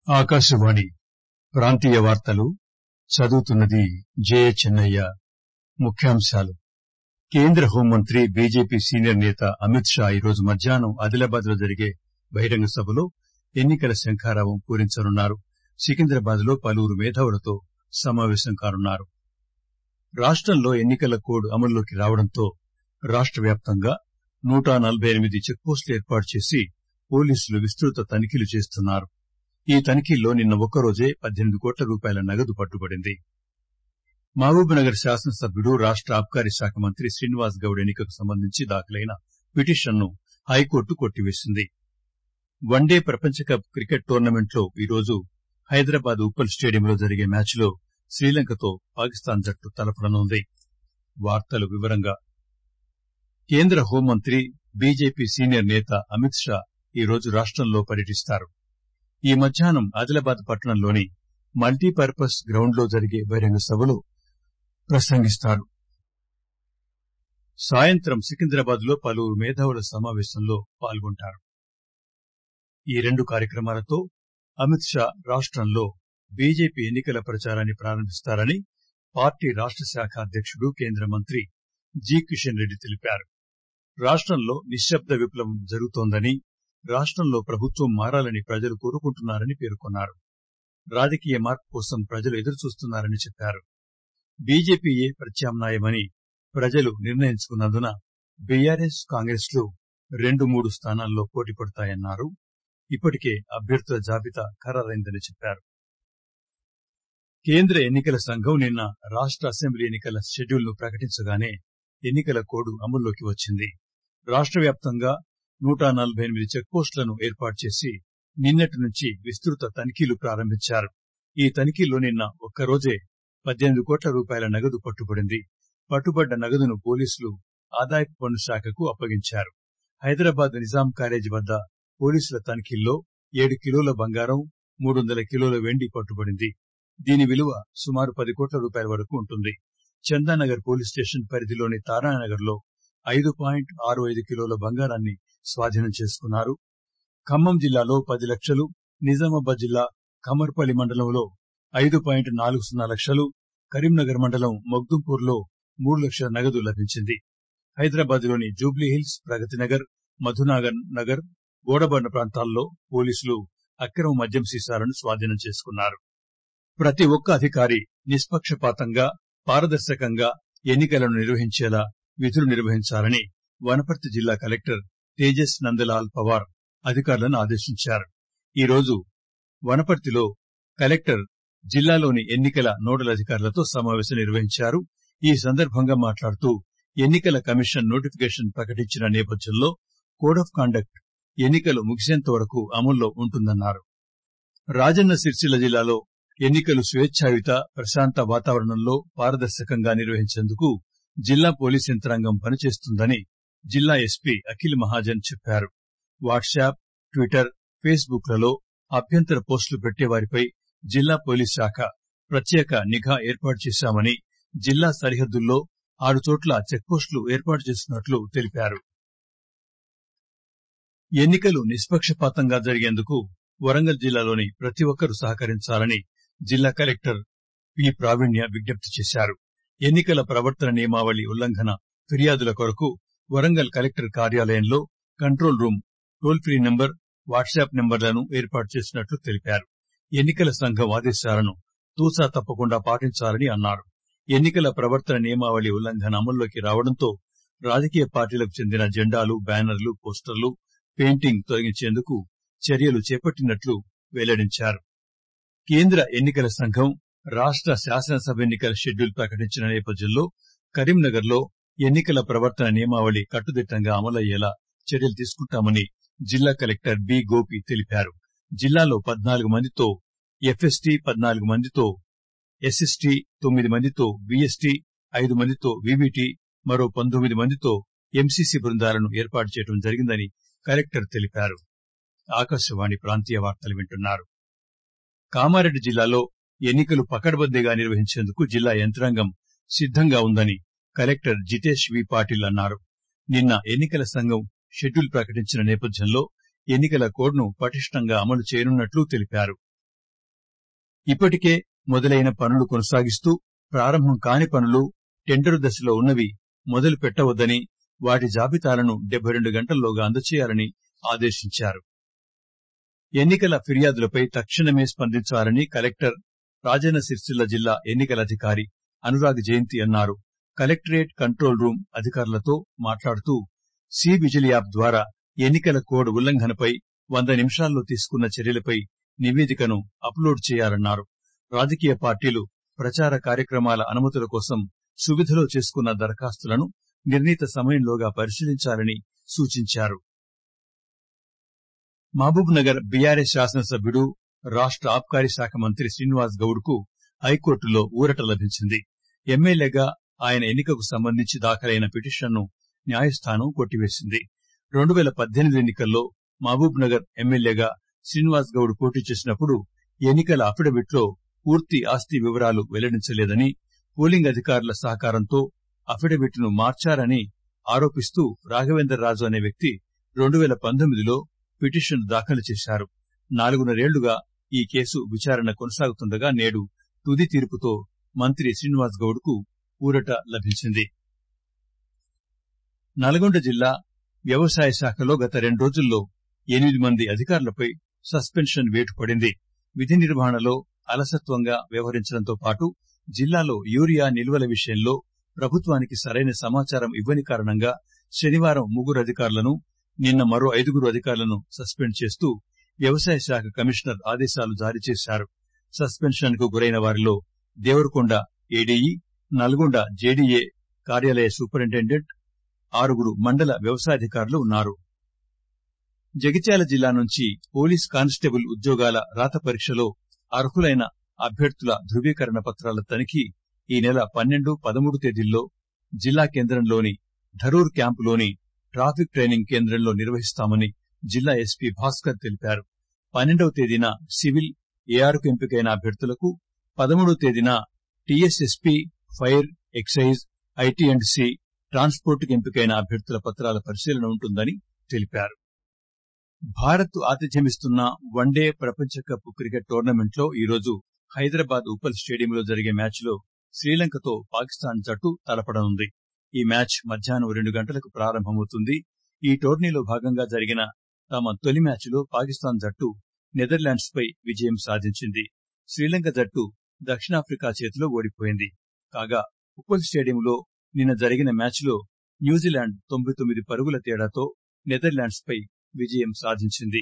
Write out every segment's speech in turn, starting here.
ఆకాశవాణి ప్రాంతీయ వార్తలు చదువుతున్నది జయచెన్నయ్య ముఖ్యాంశాలు కేంద్ర హోంమంత్రి బీజేపీ సీనియర్ నేత అమిత్ షా ఈరోజు మధ్యాహ్నం ఆదిలాబాద్ లో జరిగే బహిరంగ సభలో ఎన్నికల శంఖారావం పూరించనున్నారు సికింద్రాబాద్ లో పలువురు మేధావులతో సమావేశం కానున్నారు రాష్టంలో ఎన్నికల కోడ్ అమల్లోకి రావడంతో రాష్ట వ్యాప్తంగా నూట నలబై ఎనిమిది చెక్పోస్టులు ఏర్పాటు చేసి పోలీసులు విస్తృత తనిఖీలు చేస్తున్నారు ఈ తనిఖీల్లో నిన్న ఒక్కరోజే పద్దెనిమిది కోట్ల రూపాయల నగదు పట్టుబడింది మహబూబ్ నగర్ శాసనసభ్యుడు రాష్ట ఆబ్కారీ శాఖ మంత్రి శ్రీనివాస్ గౌడ్ ఎన్నికకు సంబంధించి దాఖలైన పిటిషన్ ను హైకోర్టు కొట్టివేసింది వన్డే ప్రపంచకప్ క్రికెట్ టోర్నమెంట్ లో ఈరోజు హైదరాబాద్ ఉప్పల్ స్టేడియంలో జరిగే మ్యాచ్ లో శ్రీలంకతో పాకిస్తాన్ జట్టు తలపడనుంది కేంద్ర హోంమంత్రి బీజేపీ సీనియర్ నేత అమిత్ షా ఈరోజు రాష్టంలో పర్యటిస్తారు ఈ మధ్యాహ్నం ఆదిలాబాద్ పట్టణంలోని మల్టీపర్పస్ గ్రౌండ్ లో జరిగే బహిరంగ సభలో ప్రసంగిస్తారు సాయంత్రం సికింద్రాబాద్ లో పలువురు మేధావుల సమావేశంలో పాల్గొంటారు ఈ రెండు కార్యక్రమాలతో అమిత్ షా రాష్టంలో బీజేపీ ఎన్నికల ప్రచారాన్ని ప్రారంభిస్తారని పార్టీ రాష్ట శాఖ అధ్యకుడు కేంద్ర మంత్రి జి కిషన్ రెడ్డి తెలిపారు రాష్టంలో నిశ్శబ్ద విప్లవం జరుగుతోందని రాష్టంలో ప్రభుత్వం మారాలని ప్రజలు కోరుకుంటున్నారని పేర్కొన్నారు రాజకీయ మార్పు కోసం ప్రజలు ఎదురుచూస్తున్నారని చెప్పారు బీజేపీయే ప్రత్యామ్నాయమని ప్రజలు నిర్ణయించుకున్నందున బీఆర్ఎస్ కాంగ్రెస్ లు రెండు మూడు స్థానాల్లో పోటీ పడతాయన్నారు ఇప్పటికే అభ్యర్థుల జాబితా ఖరారైందని చెప్పారు కేంద్ర ఎన్నికల సంఘం నిన్న రాష్ట అసెంబ్లీ ఎన్నికల షెడ్యూల్ ను ప్రకటించగానే ఎన్నికల కోడ్ అమల్లోకి వచ్చింది రాష్ట వ్యాప్తంగా నూట నలబై ఎనిమిది చెక్పోస్టులను ఏర్పాటు చేసి నిన్నటి నుంచి విస్తృత తనిఖీలు ప్రారంభించారు ఈ తనిఖీల్లో నిన్న ఒక్కరోజే పద్దెనిమిది కోట్ల రూపాయల నగదు పట్టుబడింది పట్టుబడ్డ నగదును పోలీసులు ఆదాయపు పన్ను శాఖకు అప్పగించారు హైదరాబాద్ నిజాం కాలేజీ వద్ద పోలీసుల తనిఖీల్లో ఏడు కిలోల బంగారం మూడు వందల కిలోల వెండి పట్టుబడింది దీని విలువ సుమారు పది కోట్ల రూపాయల వరకు ఉంటుంది చందానగర్ పోలీస్ స్టేషన్ పరిధిలోని తారానగర్ లో ఐదు పాయింట్ ఆరు ఐదు కిలోల బంగారాన్ని స్వాధీనం చేసుకున్నారు ఖమ్మం జిల్లాలో పది లక్షలు నిజామాబాద్ జిల్లా కమర్పల్లి మండలంలో ఐదు పాయింట్ నాలుగు సున్నా లక్షలు కరీంనగర్ మండలం మగ్దుంపూర్ లో మూడు లక్షల నగదు లభించింది హైదరాబాద్ లోని జూబ్లీహిల్స్ ప్రగతినగర్ మధునాగర్ నగర్ గోడబండ ప్రాంతాల్లో పోలీసులు అక్రమ మద్యం సీసాలను స్వాధీనం చేసుకున్నారు ప్రతి ఒక్క అధికారి నిష్పక్షపాతంగా పారదర్శకంగా ఎన్నికలను నిర్వహించేలా విధులు నిర్వహించాలని వనపర్తి జిల్లా కలెక్టర్ తేజస్ నందలాల్ పవార్ అధికారులను ఆదేశించారు ఈరోజు వనపర్తిలో కలెక్టర్ జిల్లాలోని ఎన్నికల నోడల్ అధికారులతో సమావేశం నిర్వహించారు ఈ సందర్భంగా మాట్లాడుతూ ఎన్నికల కమిషన్ నోటిఫికేషన్ ప్రకటించిన నేపథ్యంలో కోడ్ ఆఫ్ కాండక్ట్ ఎన్నికలు ముగిసేంత వరకు అమల్లో ఉంటుందన్నారు రాజన్న సిరిసిల్ల జిల్లాలో ఎన్నికలు స్వేచ్ఛాయుత ప్రశాంత వాతావరణంలో పారదర్శకంగా నిర్వహించేందుకు జిల్లా పోలీస్ యంత్రాంగం పనిచేస్తుందని జిల్లా ఎస్పీ అఖిల్ మహాజన్ చెప్పారు వాట్సాప్ ట్విట్టర్ ఫేస్బుక్ లలో అభ్యంతర పోస్టులు పెట్టేవారిపై జిల్లా పోలీస్ శాఖ ప్రత్యేక నిఘా ఏర్పాటు చేశామని జిల్లా సరిహద్దుల్లో ఆరు చోట్ల చెక్పోస్టులు ఏర్పాటు చేస్తున్నట్లు తెలిపారు ఎన్నికలు నిష్పక్షపాతంగా జరిగేందుకు వరంగల్ జిల్లాలోని ప్రతి ఒక్కరూ సహకరించాలని జిల్లా కలెక్టర్ పి ప్రావీణ్య విజ్ఞప్తి చేశారు ఎన్నికల ప్రవర్తన నియమావళి ఉల్లంఘన ఫిర్యాదుల కొరకు వరంగల్ కలెక్టర్ కార్యాలయంలో control room toll free number WhatsApp నెంబర్లను ఏర్పాటు చేసినట్లు తెలిపారు ఎన్నికల సంఘం ఆదేశాలను తూచా తప్పకుండా పాటించాలని అన్నారు ఎన్నికల ప్రవర్తన నియమావళి ఉల్లంఘన అమల్లోకి రావడంతో రాజకీయ పార్టీలకు చెందిన జెండాలు బ్యానర్లు పోస్టర్లు పెయింటింగ్ తొలగించేందుకు చర్యలు చేపట్టినట్లు వెల్లడించారు కేంద్ర ఎన్నికల సంఘం రాష్ట శాసనసభ ఎన్నికల షెడ్యూల్ ప్రకటించిన నేపథ్యంలో కరీంనగర్ లో ఎన్నికల ప్రవర్తన నియమావళి కట్టుదిట్టంగా అమలయ్యేలా చర్యలు తీసుకుంటామని జిల్లా కలెక్టర్ బి గోపి తెలిపారు జిల్లాలో పద్నాలుగు మందితో ఎఫ్ఎస్టీ పద్నాలుగు మందితో ఎస్ఎస్టీ తొమ్మిది మందితో బీఎస్టీ ఐదు మందితో వీవీటీ మరో పంతొమ్మిది మందితో ఎంసీసీ బృందాలను ఏర్పాటు చేయడం జరిగిందని కలెక్టర్ తెలిపారు ఆకాశవాణి ప్రాంతీయ వార్తలు వింటున్నారు కామారెడ్డి జిల్లాలో ఎన్నికలు పకడ్బందీగా నిర్వహించేందుకు జిల్లా యంత్రాంగం సిద్దంగా ఉందని కలెక్టర్ జితేష్ వి పాటిల్ అన్నారు నిన్న ఎన్నికల సంఘం షెడ్యూల్ ప్రకటించిన నేపథ్యంలో ఎన్నికల కోడ్ ను పటిష్టంగా అమలు చేయనున్నట్లు తెలిపారు ఇప్పటికే మొదలైన పనులు కొనసాగిస్తూ ప్రారంభం కాని పనులు టెండరు దశలో ఉన్నవి మొదలు పెట్టవద్దని వాటి జాబితాలను డెబ్బై రెండు గంటల్లోగా అందచేయాలని ఆదేశించారు ఎన్నికల ఫిర్యాదులపై తక్షణమే స్పందించాలని కలెక్టర్ రాజన్న సిరిసిల్ల జిల్లా ఎన్నికల అధికారి అనురాగ్ జయంతి అన్నారు కలెక్టరేట్ కంట్రోల్ రూమ్ అధికారులతో మాట్లాడుతూ సి విజిల్ యాప్ ద్వారా ఎన్నికల కోడ్ ఉల్లంఘనపై వంద నిమిషాల్లో తీసుకున్న చర్యలపై నివేదికను అప్లోడ్ చేయాలన్నారు రాజకీయ పార్టీలు ప్రచార కార్యక్రమాల అనుమతుల కోసం సువిధలో చేసుకున్న దరఖాస్తులను నిర్ణీత సమయంలోగా పరిశీలించాలని సూచించారు మహబూబ్ నగర్ బీఆర్ఎస్ శాసనసభ్యుడు రాష్ట ఆబ్కారీ శాఖ మంత్రి శ్రీనివాస్ గౌడ్ కు హైకోర్టులో ఊరట లభించింది ఎమ్మెల్యేగా ఆయన ఎన్నికకు సంబంధించి దాఖలైన పిటిషన్ను న్యాయస్థానం కొట్టివేసింది రెండు పేల పద్దెనిమిది ఎన్నికల్లో మహబూబ్ నగర్ ఎమ్మెల్యేగా శ్రీనివాస్ గౌడ్ పోటీ చేసినప్పుడు ఎన్నికల అఫిడవిట్ లో పూర్తి ఆస్తి వివరాలు వెల్లడించలేదని పోలింగ్ అధికారుల సహకారంతో అఫిడవిట్ ను మార్చారని ఆరోపిస్తూ రాఘవేందర్ రాజు అనే వ్యక్తి రెండు పేల పంతొమ్మిదిలో పిటిషన్ దాఖలు చేశారు నాలుగున్నరేళ్లుగా ఈ కేసు విచారణ కొనసాగుతుండగా నేడు తుది తీర్పుతో మంత్రి శ్రీనివాస్ గౌడ్ కు ఊరట లభించింది నల్గొండ జిల్లా వ్యవసాయ శాఖలో గత రెండు రోజుల్లో ఎనిమిది మంది అధికారులపై సస్పెన్షన్ వేటు పడింది విధి నిర్వహణలో అలసత్వంగా వ్యవహరించడంతో పాటు జిల్లాలో యూరియా నిల్వల విషయంలో ప్రభుత్వానికి సరైన సమాచారం ఇవ్వని కారణంగా శనివారం ముగ్గురు అధికారులను నిన్న మరో ఐదుగురు అధికారులను సస్పెండ్ చేస్తూ వ్యవసాయ శాఖ కమిషనర్ ఆదేశాలు జారీ చేశారు సస్పెన్షన్ కు గురైన వారిలో దేవరకొండ ఏడీఈ నల్గొండ జేడీఏ కార్యాలయ సూపరింటెండెంట్ ఆరుగురు మండల వ్యవసాయాధికారులు ఉన్నారు జగిత్యాల జిల్లా నుంచి పోలీస్ కానిస్టేబుల్ ఉద్యోగాల రాత పరీక్షలో అర్హులైన అభ్యర్థుల ధృవీకరణ పత్రాల తనిఖీ ఈ నెల పన్నెండు పదమూడు తేదీల్లో జిల్లా కేంద్రంలోని ధరూర్ క్యాంపులోని ట్రాఫిక్ ట్రైనింగ్ కేంద్రంలో నిర్వహిస్తామని జిల్లా ఎస్పీ భాస్కర్ తెలిపారు పన్నెండవ తేదీన సివిల్ ఏఆర్కు ఎంపికైన అభ్యర్థులకు పదమూడవ తేదీన T S S P fire excise I T and C transport కు ఎంపికైన అభ్యర్థుల పత్రాల పరిశీలన ఉంటుందని తెలిపారు భారత్ ఆతిథ్యమిస్తున్న వన్డే ప్రపంచ కప్ క్రికెట్ టోర్నమెంట్ లో ఈరోజు హైదరాబాద్ ఉప్పల్ స్టేడియంలో జరిగే మ్యాచ్ లో శ్రీలంకతో పాకిస్తాన్ జట్టు తలపడనుంది ఈ మ్యాచ్ మధ్యాహ్నం రెండు గంటలకు ప్రారంభమవుతుంది ఈ టోర్నీలో భాగంగా జరిగిన తమ తొలి మ్యాచ్ లో పాకిస్తాన్ జట్టు నెదర్లాండ్స్ పై విజయం సాధించింది శ్రీలంక జట్టు దక్షిణాఫ్రికా చేతిలో ఓడిపోయింది కాగా ఉప్పల్ స్టేడియంలో నిన్న జరిగిన మ్యాచ్ లో న్యూజిలాండ్ తొంభై తొమ్మిది పరుగుల తేడాతో నెదర్లాండ్స్ పై విజయం సాధించింది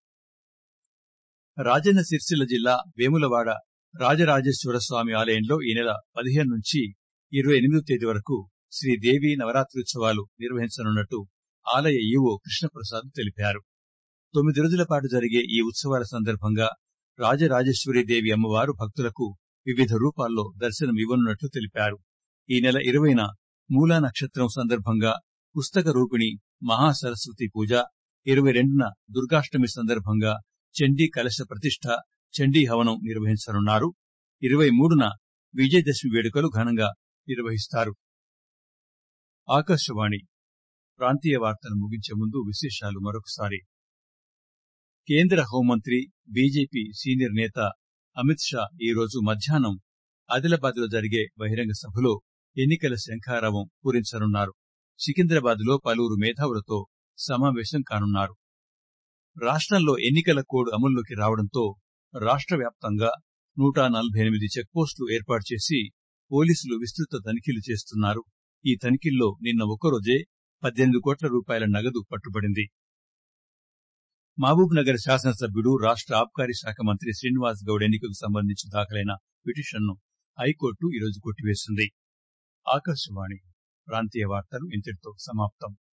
రాజన్న సిరిసిల్ల జిల్లా వేములవాడ రాజరాజేశ్వర స్వామి ఆలయంలో ఈ నెల పదిహేను నుంచి ఇరవై ఎనిమిదో తేదీ వరకు శ్రీదేవి నవరాత్రోత్సవాలు నిర్వహించనున్నట్టు ఆలయ ఈవో కృష్ణప్రసాద్ తెలిపారు తొమ్మిది రోజుల పాటు జరిగే ఈ ఉత్సవాల సందర్భంగా రాజరాజేశ్వరి దేవి అమ్మవారు భక్తులకు వివిధ రూపాల్లో దర్శనం ఇవ్వనున్నట్లు తెలిపారు ఈ నెల ఇరవైన మూలా నక్షత్రం సందర్భంగా పుస్తక రూపిణి మహాసరస్వతి పూజ ఇరవై రెండున దుర్గాష్టమి సందర్భంగా చండీ కలశ ప్రతిష్ట చండీ హవనం నిర్వహించనున్నారు ఇరవై మూడున విజయదశమి వేడుకలు ఘనంగా నిర్వహిస్తారు ఆకాశవాణి ప్రాంతీయ వార్తలు ముగించే ముందు విశేషాలు మరొకసారి కేంద్ర హోంమంత్రి బీజేపీ సీనియర్ నేత అమిత్ షా ఈ రోజు మధ్యాహ్నం ఆదిలాబాద్ లో జరిగే బహిరంగ సభలో ఎన్నికల శంఖారావం పూరించనున్నారు సికింద్రాబాద్ లో పలువురు మేధావులతో సమావేశం కానున్నారు రాష్ట్రంలో ఎన్నికల కోడ్ అమల్లోకి రావడంతో రాష్ట్ర వ్యాప్తంగా నూట నలభై ఎనిమిది చెక్పోస్టులు ఏర్పాటు చేసి పోలీసులు విస్తృత తనిఖీలు చేస్తున్నారు ఈ తనిఖీల్లో నిన్న ఒక్కరోజే పద్దెనిమిది కోట్ల రూపాయల నగదు పట్టుబడింది మహబూబ్ నగర్ శాసనసభ్యుడు రాష్ట్ర ఆబ్కారీ శాఖ మంత్రి శ్రీనివాస్ గౌడ్ ఎన్నికకు సంబంధించి దాఖలైన పిటిషన్ను హైకోర్టు ఈరోజు కొట్టివేసింది ఆకాశవాణి ప్రాంతీయ వార్తలు ఇంతటితో సమాప్తం